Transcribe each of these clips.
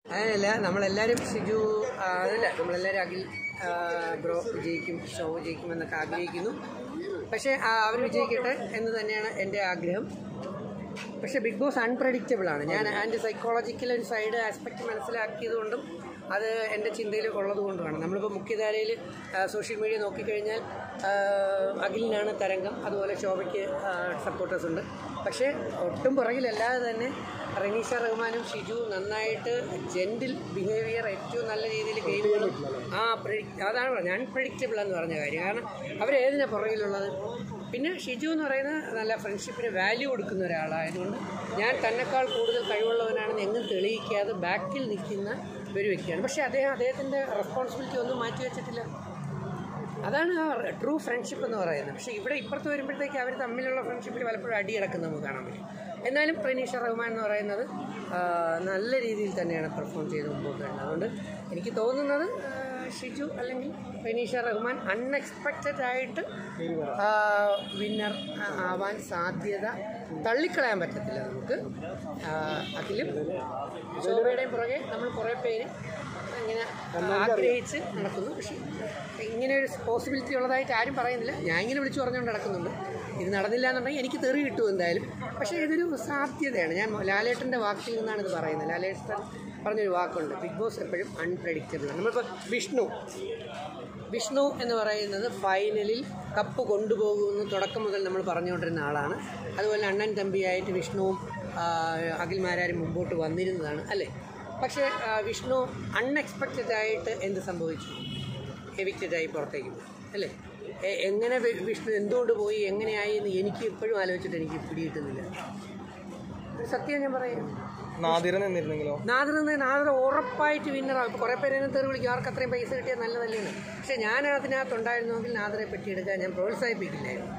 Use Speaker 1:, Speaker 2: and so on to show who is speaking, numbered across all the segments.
Speaker 1: അങ്ങനെയല്ല നമ്മളെല്ലാവരും ഷിജു ആ, അതല്ല നമ്മളെല്ലാവരും അഖിൽ ആ, ബ്രോ വിജയിക്കും ഷോ വിജയിക്കും എന്നൊക്കെ ആഗ്രഹിക്കുന്നു പക്ഷേ അവർ വിജയിക്കട്ടെ എന്ന് തന്നെയാണ് എൻ്റെ ആഗ്രഹം പക്ഷേ ബിഗ് ബോസ് അൺപ്രഡിക്റ്റബിൾ ആണ് ഞാൻ അതിൻ്റെ സൈക്കോളജിക്കൽ ഒരു സൈഡ് ആസ്പെക്റ്റ് മനസ്സിലാക്കിയതുകൊണ്ടും അത് എൻ്റെ ചിന്തയിൽ ഉള്ളത് കൊണ്ടുമാണ് നമ്മളിപ്പോൾ മുഖ്യധാരയിൽ സോഷ്യൽ മീഡിയ നോക്കിക്കഴിഞ്ഞാൽ ആ, അഖിലിനാണ് തരംഗം അതുപോലെ ശോഭയ്ക്ക് സപ്പോർട്ടേഴ്സ് ഉണ്ട് പക്ഷേ ഒട്ടും പുറകിലല്ലാതെ തന്നെ റനീഷ റഹ്മാനും ഷിജു നന്നായിട്ട് ജെൻറ്റിൽ ബിഹേവിയർ ഏറ്റവും നല്ല രീതിയിൽ ഗെയിമുകളും ആ predict- അതാണ് പറഞ്ഞത് അൺപ്രഡിക്റ്റബിൾ എന്ന് പറഞ്ഞ കാര്യം കാരണം അവരേതിനാ പുറകിലുള്ളത് പിന്നെ ഷിജു എന്ന് പറയുന്നത് നല്ല ഫ്രണ്ട്ഷിപ്പിന് വാല്യൂ കൊടുക്കുന്ന ഒരാളായതുകൊണ്ട് ഞാൻ തന്നെക്കാൾ കൂടുതൽ കഴിവുള്ളവനാണെന്ന് എങ്ങും തെളിയിക്കാതെ ബാക്കിൽ നിൽക്കുന്ന ഒരു വ്യക്തിയാണ് പക്ഷേ അദ്ദേഹം അദ്ദേഹത്തിൻ്റെ റെസ്പോൺസിബിലിറ്റി ഒന്നും മാറ്റി വെച്ചിട്ടില്ല അതാണ് ആ ട്രൂ ഫ്രണ്ട്ഷിപ്പ് എന്ന് പറയുന്നത് പക്ഷേ ഇവിടെ ഇപ്പുറത്ത് വരുമ്പോഴത്തേക്ക് അവർ തമ്മിലുള്ള ഫ്രണ്ട്ഷിപ്പിൽ പലപ്പോഴും അടി കിടക്കുന്നത് നമുക്ക് കാണാൻ പറ്റും എന്നാലും പ്രനീഷ റഹ്മാൻ എന്ന് പറയുന്നത് ആ, നല്ല രീതിയിൽ തന്നെയാണ് പെർഫോം ചെയ്ത് മുമ്പോട്ട് വരുന്നത് അതുകൊണ്ട് എനിക്ക് തോന്നുന്നത് ആ, ഷിജു അല്ലെങ്കിൽ പ്രനീഷ റഹ്മാൻ അൺഎക്സ്പെക്റ്റഡ് ആയിട്ട് വിന്നർ ആവാൻ സാധ്യത തള്ളിക്കളയാൻ പറ്റത്തില്ല നമുക്ക് ആ, അതിലും ശോഭയുടെയും പുറകെ നമ്മൾ കുറേ പേര് ഇങ്ങനെ ആഗ്രഹിച്ച് നടക്കുന്നു പക്ഷേ ഇങ്ങനെ ഒരു പോസിബിലിറ്റി ഉള്ളതായിട്ട് ആരും പറയുന്നില്ല ഞാൻ ഇങ്ങനെ വിളിച്ചു പറഞ്ഞുകൊണ്ട് നടക്കുന്നുണ്ട് ഇത് നടന്നില്ല എന്നുണ്ടെങ്കിൽ എനിക്ക് തെറി കിട്ടും എന്തായാലും പക്ഷേ ഇതൊരു സാധ്യതയാണ് ഞാൻ ലാലേട്ടൻ്റെ വാക്കിൽ നിന്നാണ് ഇത് പറയുന്നത് ലാലേട്ടൻ പറഞ്ഞൊരു വാക്കുണ്ട് ബിഗ് ബോസ് എപ്പോഴും അൺപ്രഡിക്റ്റബിൾ ആണ് നമ്മളിപ്പോൾ വിഷ്ണു വിഷ്ണു എന്ന് പറയുന്നത് ഫൈനലിൽ കപ്പ് കൊണ്ടുപോകുമെന്ന് തുടക്കം മുതൽ നമ്മൾ പറഞ്ഞുകൊണ്ടിരുന്ന ആളാണ് അതുപോലെ അണ്ണൻ തമ്പിയായിട്ട് വിഷ്ണുവും ആ, അഖിൽമാരാരും മുമ്പോട്ട് വന്നിരുന്നതാണ് അല്ലേ പക്ഷേ ആ, വിഷ്ണു അൺഎക്സ്പെക്റ്റഡ് ആയിട്ട് എന്ത് സംഭവിച്ചു എവിക്റ്റഡ് ആയി പുറത്തേക്ക് പോയി അല്ലേ എ- എങ്ങനെ വി- വിഷ്ണു എന്തുകൊണ്ട് പോയി എങ്ങനെയായി എന്ന് എനിക്ക് ഇപ്പോഴും ആലോചിച്ചിട്ട് എനിക്ക് പിടികിട്ടുന്നില്ല ഒരു സത്യം ഞാൻ പറയാം
Speaker 2: നാദിര നിന്നിരുന്നെങ്കിലോ
Speaker 1: നാദർ നിന്ന് നാദർ ഉറപ്പായിട്ട് വിന്നറാവും ഇപ്പോൾ കുറേ പേര് എന്നെ തെറി വിളിക്കും ആർക്ക് അത്രയും പൈസ കിട്ടിയാൽ നല്ലതല്ലേന്ന് പക്ഷേ ഞാൻ അതിനകത്തുണ്ടായിരുന്നുവെങ്കിൽ നാദറെ പെട്ടിയെടുക്കാൻ ഞാൻ പ്രോത്സാഹിപ്പിക്കില്ലായിരുന്നു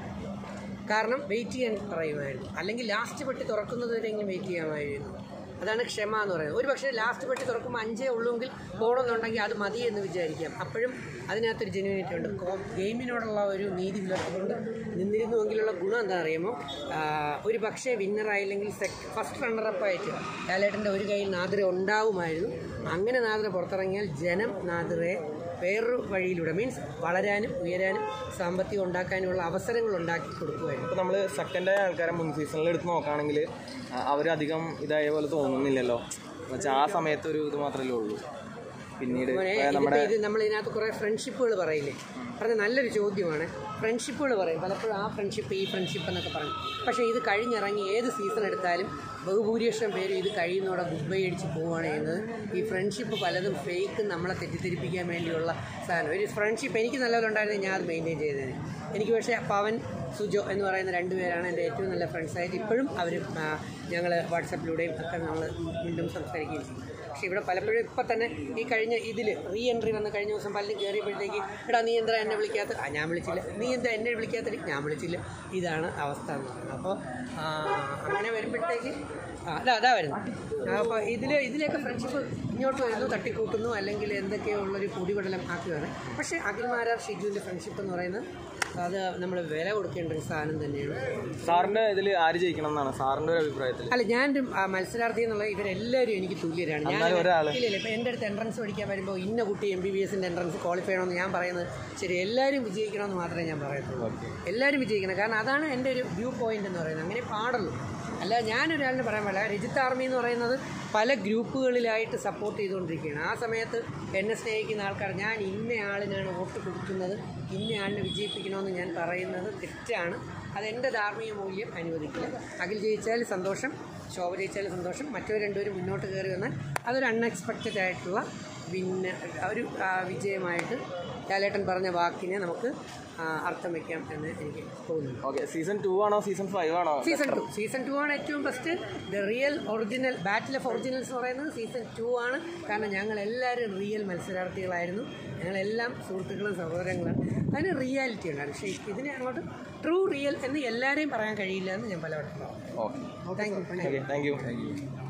Speaker 1: കാരണം വെയിറ്റ് ചെയ്യാൻ പറയുമായിരുന്നു അല്ലെങ്കിൽ ലാസ്റ്റ് പെട്ടി തുറക്കുന്നത് വരെയെങ്കിലും വെയിറ്റ് ചെയ്യാമായിരുന്നു അതാണ് ക്ഷമ എന്ന് പറയുന്നത് ഒരു പക്ഷേ ലാസ്റ്റ് പെട്ടി തുറക്കുമ്പോൾ അഞ്ചേ ഉള്ളൂങ്കിൽ പോകണമെന്നുണ്ടെങ്കിൽ അത് മതി എന്ന് വിചാരിക്കാം അപ്പോഴും അതിനകത്തൊരു ജെനുവിനിറ്റി ഉണ്ട് കോ- ഗെയിമിനോടുള്ള ഒരു നീതി പുലർത്തിക്കൊണ്ട് നിന്നിരുന്നുവെങ്കിലുള്ള ഗുണം എന്താ അറിയുമോ ആ, ഒരു പക്ഷേ വിന്നറായില്ലെങ്കിൽ സെക് ഫസ്റ്റ് റണ്ണറപ്പായിട്ട് ലാലേട്ടൻ്റെ ഒരു കയ്യിൽ നാദിര ഉണ്ടാവുമായിരുന്നു അങ്ങനെ നാദിര പുറത്തിറങ്ങിയാൽ ജനം നാദിറയെ വേറൊരു വഴിയിലൂടെ മീൻസ് വളരാനും ഉയരാനും സാമ്പത്തികം ഉണ്ടാക്കാനുമുള്ള അവസരങ്ങൾ ഉണ്ടാക്കി കൊടുക്കുമായിരുന്നു
Speaker 2: ഇപ്പൊ നമ്മള് സെക്കൻഡ് ആയ ആൾക്കാരെ മുൻ സീസണിൽ എടുത്ത് നോക്കുകയാണെങ്കിൽ അവരധികം ഇതായ പോലെ തോന്നുന്നില്ലല്ലോ എന്നുവെച്ചാൽ ആ സമയത്ത് ഒരു ഇത് മാത്രമല്ലേ ഉള്ളൂ പിന്നീട്
Speaker 1: മോനെ,
Speaker 2: ഇപ്പൊ
Speaker 1: ഇതിപ്പോ
Speaker 2: നമ്മുടെ
Speaker 1: ഇത് നമ്മൾ ഇതിനകത്ത് കുറേ ഫ്രണ്ട്ഷിപ്പുകൾ പറയില്ലേ പറഞ്ഞ നല്ലൊരു ചോദ്യമാണ് ഫ്രണ്ട്ഷിപ്പുകൾ പറയും പലപ്പോഴും ആ ഫ്രണ്ട്ഷിപ്പ് ഈ ഫ്രണ്ട്ഷിപ്പ് എന്നൊക്കെ പറയും പക്ഷേ ഇത് കഴിഞ്ഞിറങ്ങി ഏത് സീസൺ എടുത്താലും ബഹുഭൂരിപക്ഷം പേര് ഇത് കഴിയുന്നതോടെ ഗുഡ് ബൈ അടിച്ച് പോവുകയാണ് ചെയ്യുന്നത് ഈ ഫ്രണ്ട്ഷിപ്പ് പലതും ഫേക്ക് നമ്മളെ തെറ്റിദ്ധരിപ്പിക്കാൻ വേണ്ടിയുള്ള സാധനം ഒരു ഫ്രണ്ട്ഷിപ്പ് എനിക്ക് നല്ലതുണ്ടായിരുന്നെങ്കിൽ ഞാൻ അത് മെയിൻറ്റെയിൻ ചെയ്തേനെ എനിക്ക് പക്ഷേ പവൻ സുജോ എന്ന് പറയുന്ന രണ്ടുപേരാണ് എൻ്റെ ഏറ്റവും നല്ല ഫ്രണ്ട്സായിട്ട് ഇപ്പോഴും അവർ ഞങ്ങൾ വാട്സപ്പിലൂടെയും ഒക്കെ നമ്മൾ വീണ്ടും സംസാരിക്കുകയും ചെയ്യും പക്ഷേ ഇവിടെ പലപ്പോഴും ഇപ്പം തന്നെ ഈ കഴിഞ്ഞ ഇതിൽ റീ എൻട്രി വന്ന കഴിഞ്ഞ ദിവസം പലരും കയറിയപ്പോഴത്തേക്ക് എടാ നീ എന്താ എന്നെ വിളിക്കാത്ത ആ ഞാൻ വിളിച്ചില്ല നീ എന്താ എന്നെ വിളിക്കാത്ത ഞാൻ വിളിച്ചില്ല ഇതാണ് അവസ്ഥ എന്ന് പറയുന്നത് അപ്പോൾ അങ്ങനെ വരുമ്പോഴത്തേക്ക് ആ, അതാ അതാ വരുന്നത് അപ്പോൾ ഇതിൽ ഇതിലേക്ക് ഫ്രണ്ട്ഷിപ്പ് ഇങ്ങോട്ട് വരുന്നു തട്ടിക്കൂട്ടുന്നു അല്ലെങ്കിൽ എന്തൊക്കെയോ ഉള്ളൊരു പൊടിപടലം ആക്കുകയാണ് പക്ഷേ അഖിൽമാരാർ ഷിജുവിൻ്റെ ഫ്രണ്ട്ഷിപ്പ് എന്ന് പറയുന്നത് അത് നമ്മൾ വില കൊടുക്കേണ്ട ഒരു സാധനം തന്നെയാണ്
Speaker 2: സാറിന്റെ ഇതിൽ ആര് ജയിക്കണം എന്നാണ് സാറിന്റെ ഒരു അഭിപ്രായത്തിൽ
Speaker 1: അല്ല ഞാൻ ഒരു, ആ, മത്സരാർത്ഥി എന്നുള്ള ഇവരെല്ലാവരും എനിക്ക് തുല്യരാണ് ഞാൻ
Speaker 2: എന്നാലും ഒരാള്.
Speaker 1: ഇല്ല ഇല്ല ഇപ്പം എൻ്റെ അടുത്ത് എൻട്രൻസ് പഠിക്കാൻ വരുമ്പോൾ ഇന്ന കുട്ടി എം ബി ബി എസിൻ്റെ എൻട്രൻസ് ക്വാളിഫൈ ചെയ്യണമെന്ന് ഞാൻ പറയുന്നത് ശരി എല്ലാവരും വിജയിക്കണമെന്ന് മാത്രമേ ഞാൻ പറയത്തുള്ളൂ എല്ലാവരും വിജയിക്കണം കാരണം അതാണ് എൻ്റെ ഒരു വ്യൂ പോയിന്റ് എന്ന് പറയുന്നത് അങ്ങനെ പാടുള്ളൂ അല്ല ഞാനൊരാളിന് പറയാൻ പാടില്ല രജിത്ത് ആർമി എന്ന് പറയുന്നത് പല ഗ്രൂപ്പുകളിലായിട്ട് സപ്പോർട്ട് ചെയ്തുകൊണ്ടിരിക്കുകയാണ് ആ സമയത്ത് എന്നെ സ്നേഹിക്കുന്ന ആൾക്കാർ ഞാൻ ഇന്ന ആളിനാണ് വോട്ട് കൊടുക്കുന്നത് ഇന്ന ആളിനെ വിജയിപ്പിക്കണമെന്ന് ഞാൻ പറയുന്നത് തെറ്റാണ് അതെൻ്റെ ധാർമ്മിക മൂല്യം അനുവദിക്കില്ല അഖിൽ ജയിച്ചാൽ സന്തോഷം ശോഭ ജയിച്ചാൽ സന്തോഷം മറ്റവർ രണ്ടുപേരും മുന്നോട്ട് കയറി വന്നാൽ അതൊരു അൺഎക്സ്പെക്റ്റഡ് ആയിട്ടുള്ള വിന്ന ഒരു ആ, വിജയമായിട്ട് ലാലേട്ടൻ പറഞ്ഞ വാക്കിനെ നമുക്ക് ആ, അർത്ഥം വയ്ക്കാം എന്ന് എനിക്ക് തോന്നുന്നു
Speaker 2: ഓക്കെ സീസൺ ടു ആണോ സീസൺ ഫൈവ് ആണോ
Speaker 1: സീസൺ ടു സീസൺ ടു ആണ് ഏറ്റവും best the real original battle of originals എന്ന് പറയുന്നത് സീസൺ ടു ആണ് കാരണം ഞങ്ങൾ എല്ലാവരും റിയൽ മത്സരാർത്ഥികളായിരുന്നു ഞങ്ങളെല്ലാം സുഹൃത്തുക്കളും സഹോദരങ്ങളാണ് അതിന് റിയാലിറ്റി ഉണ്ടായിരുന്നു പക്ഷേ ഇതിനെ അങ്ങോട്ട് ട്രൂ റിയൽ എന്ന് എല്ലാവരെയും പറയാൻ കഴിയില്ല എന്ന് ഞാൻ പലവട്ടം പറഞ്ഞു
Speaker 2: okay
Speaker 1: thank you
Speaker 2: okay thank U